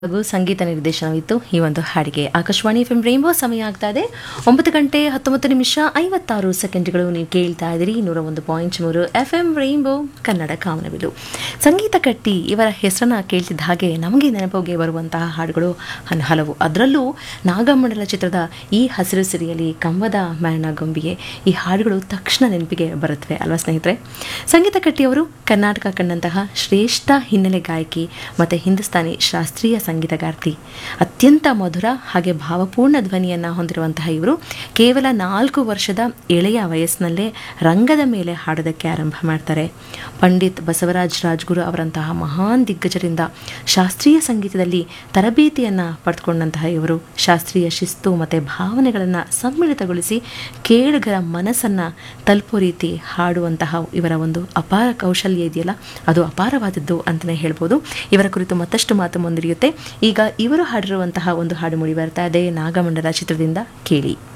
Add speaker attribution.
Speaker 1: ಹಾಗೂ ಸಂಗೀತ ನಿರ್ದೇಶನವಿತ್ತು ಈ ಒಂದು ಹಾಡಿಗೆ ಆಕಾಶವಾಣಿ ಎಫ್ ಎಂ ರೈನ್ಬೋ ಸಮಯ ಆಗ್ತಾ ಇದೆ ಒಂಬತ್ತು ಗಂಟೆ ಹತ್ತೊಂಬತ್ತು ನಿಮಿಷ ಐವತ್ತಾರು ಸೆಕೆಂಡ್ಗಳು ನೀವು ಕೇಳ್ತಾ ಇದ್ದೀರಿ ನೂರ ಒಂದು ಪಾಯಿಂಟ್ ಮೂರು ಎಫ್ ಎಂ ರೈನ್ಬೋ ಕನ್ನಡ ಕಾಮನಬಿಲು ಸಂಗೀತ ಕಟ್ಟಿ ಇವರ ಹೆಸರನ್ನ ಕೇಳ್ತಿದ್ದ ಹಾಗೆ ನಮಗೆ ನೆನಪಿಗೆ ಬರುವಂತಹ ಹಾಡುಗಳು ಹನ್- ಹಲವು ಅದರಲ್ಲೂ ನಾಗಮಂಡಲ ಚಿತ್ರದ ಈ ಹಸಿರು ಸಿರಿಯಲಿ ಕಂಬದ ಮ್ಯಾಣ ಗೊಂಬಿಗೆ ಈ ಹಾಡುಗಳು ತಕ್ಷಣ ನೆನಪಿಗೆ ಬರುತ್ತವೆ ಅಲ್ವಾ ಸ್ನೇಹಿತರೆ ಸಂಗೀತ ಕಟ್ಟಿಯವರು ಕರ್ನಾಟಕ ಕಂಡಂತಹ ಶ್ರೇಷ್ಠ ಹಿನ್ನೆಲೆ ಗಾಯಕಿ ಮತ್ತು ಹಿಂದೂಸ್ತಾನಿ ಶಾಸ್ತ್ರೀಯ ಸಂಗೀತಗಾರ್ತಿ ಅತ್ಯಂತ ಮಧುರ ಹಾಗೆ ಭಾವಪೂರ್ಣ ಧ್ವನಿಯನ್ನು ಹೊಂದಿರುವಂತಹ ಇವರು ಕೇವಲ ನಾಲ್ಕು ವರ್ಷದ ಎಳೆಯ ವಯಸ್ಸಿನಲ್ಲೇ ರಂಗದ ಮೇಲೆ ಹಾಡೋದಕ್ಕೆ ಆರಂಭ ಮಾಡ್ತಾರೆ ಪಂಡಿತ್ ಬಸವರಾಜ್ ರಾಜ್ಗುರು ಅವರಂತಹ ಮಹಾನ್ ದಿಗ್ಗಜರಿಂದ ಶಾಸ್ತ್ರೀಯ ಸಂಗೀತದಲ್ಲಿ ತರಬೇತಿಯನ್ನು ಪಡೆದುಕೊಂಡಂತಹ ಇವರು ಶಾಸ್ತ್ರೀಯ ಶಿಸ್ತು ಮತ್ತು ಭಾವನೆಗಳನ್ನು ಸಮ್ಮಿಳಿತಗೊಳಿಸಿ ಕೇಳುಗರ ಮನಸ್ಸನ್ನು ತಲುಪೋ ರೀತಿ ಹಾಡುವಂತಹ ಇವರ ಒಂದು ಅಪಾರ ಕೌಶಲ್ಯ ಇದೆಯಲ್ಲ ಅದು ಅಪಾರವಾದದ್ದು ಅಂತಲೇ ಹೇಳ್ಬೋದು ಇವರ ಕುರಿತು ಮತ್ತಷ್ಟು ಮಾತು ಮುಂದಿರಿಯುತ್ತೆ ಈಗ ಇವರು ಹಾಡಿರುವಂತಹ ಒಂದು ಹಾಡು ಮೂಡಿ ಬರ್ತಾ ಇದೆ ನಾಗಮಂಡಲ ಚಿತ್ರದಿಂದ ಕೇಳಿ